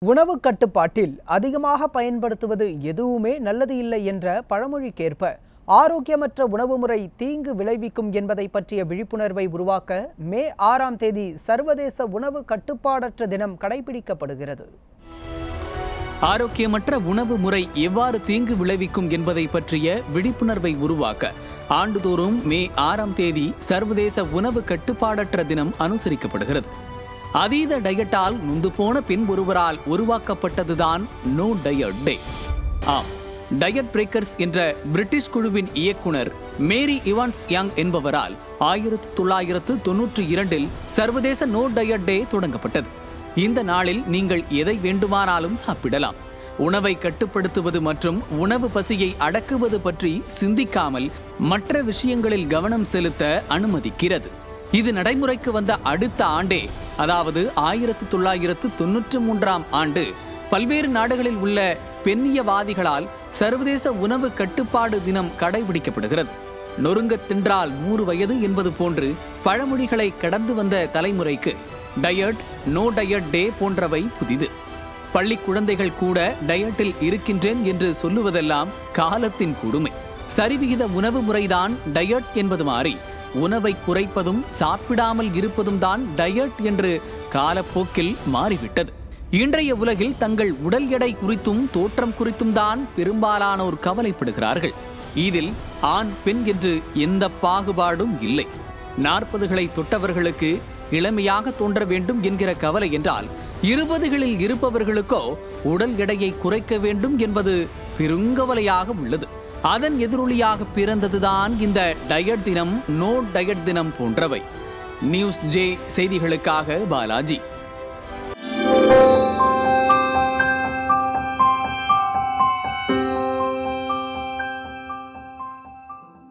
உணவு கட்டுப்பாட்டில் அதிகமாக பயன்படுத்துவது எதுவுமே நல்லது இல்லை என்ற பழமொழிக்கேற்ப ஆரோக்கியமற்ற உணவு முறை தீங்கு விளைவிக்கும் என்பதை பற்றிய விழிப்புணர்வை உருவாக்க மே ஆறாம் தேதி சர்வதேச உணவு கட்டுப்பாடற்ற தினம் கடைபிடிக்கப்படுகிறது ஆரோக்கியமற்ற உணவு முறை எவ்வாறு தீங்கு விளைவிக்கும் என்பதை பற்றிய விழிப்புணர்வை உருவாக்க ஆண்டுதோறும் மே ஆறாம் தேதி சர்வதேச உணவு கட்டுப்பாடற்ற தினம் அனுசரிக்கப்படுகிறது அதீத டயட்டால் நொந்து போன பெண் ஒருவரால் உருவாக்கப்பட்டதுதான் நோ டயட் டே ஆம் டயட் பிரேக்கர்ஸ் என்ற பிரிட்டிஷ் குழுவின் இயக்குனர் மேரி இவான்ஸ் யங் என்பவரால் ஆயிரத்து தொள்ளாயிரத்து தொன்னூற்றி இரண்டில் சர்வதேச நோ டயட் டே தொடங்கப்பட்டது இந்த நாளில் நீங்கள் எதை வேண்டுமானாலும் சாப்பிடலாம் உணவை கட்டுப்படுத்துவது மற்றும் உணவு பசியை அடக்குவது பற்றி சிந்திக்காமல் மற்ற விஷயங்களில் கவனம் செலுத்த அனுமதிக்கிறது இது நடைமுறைக்கு வந்த அடுத்த ஆண்டே அதாவது ஆயிரத்து தொள்ளாயிரத்து தொன்னூற்றி மூன்றாம் ஆண்டு பல்வேறு நாடுகளில் உள்ள பெண்ணியவாதிகளால் சர்வதேச உணவு கட்டுப்பாடு தினம் கடைபிடிக்கப்படுகிறது நொறுங்கத் தின்றால் நூறு வயது என்பது போன்று பழமொழிகளை கடந்து வந்த தலைமுறைக்கு டயட் நோ டயட் டே போன்றவை புதிது பள்ளி குழந்தைகள் கூட டயட்டில் இருக்கின்றேன் என்று சொல்லுவதெல்லாம் காலத்தின் கொடுமை சரிவிகித உணவு முறைதான் டயட் என்பது மாறி உணவை குறைப்பதும் சாப்பிடாமல் இருப்பதும் தான் டயட் என்று காலப்போக்கில் மாறிவிட்டது இன்றைய உலகில் தங்கள் உடல் எடை குறித்தும் தோற்றம் குறித்தும் தான் பெரும்பாலானோர் கவலைப்படுகிறார்கள் இதில் ஆண் பெண் என்று எந்த பாகுபாடும் இல்லை நாற்பதுகளை தொட்டவர்களுக்கு இளமையாக தோன்ற வேண்டும் என்கிற கவலை என்றால் இருபதுகளில் இருப்பவர்களுக்கோ உடல் எடையை குறைக்க வேண்டும் என்பது பெருங்கவலையாக உள்ளது அதன் எதிரொலியாக பிறந்ததுதான் இந்த டயட் தினம் நோ டயட் தினம் போன்றவை நியூஸ் ஜே செய்திகளுக்காக பாலாஜி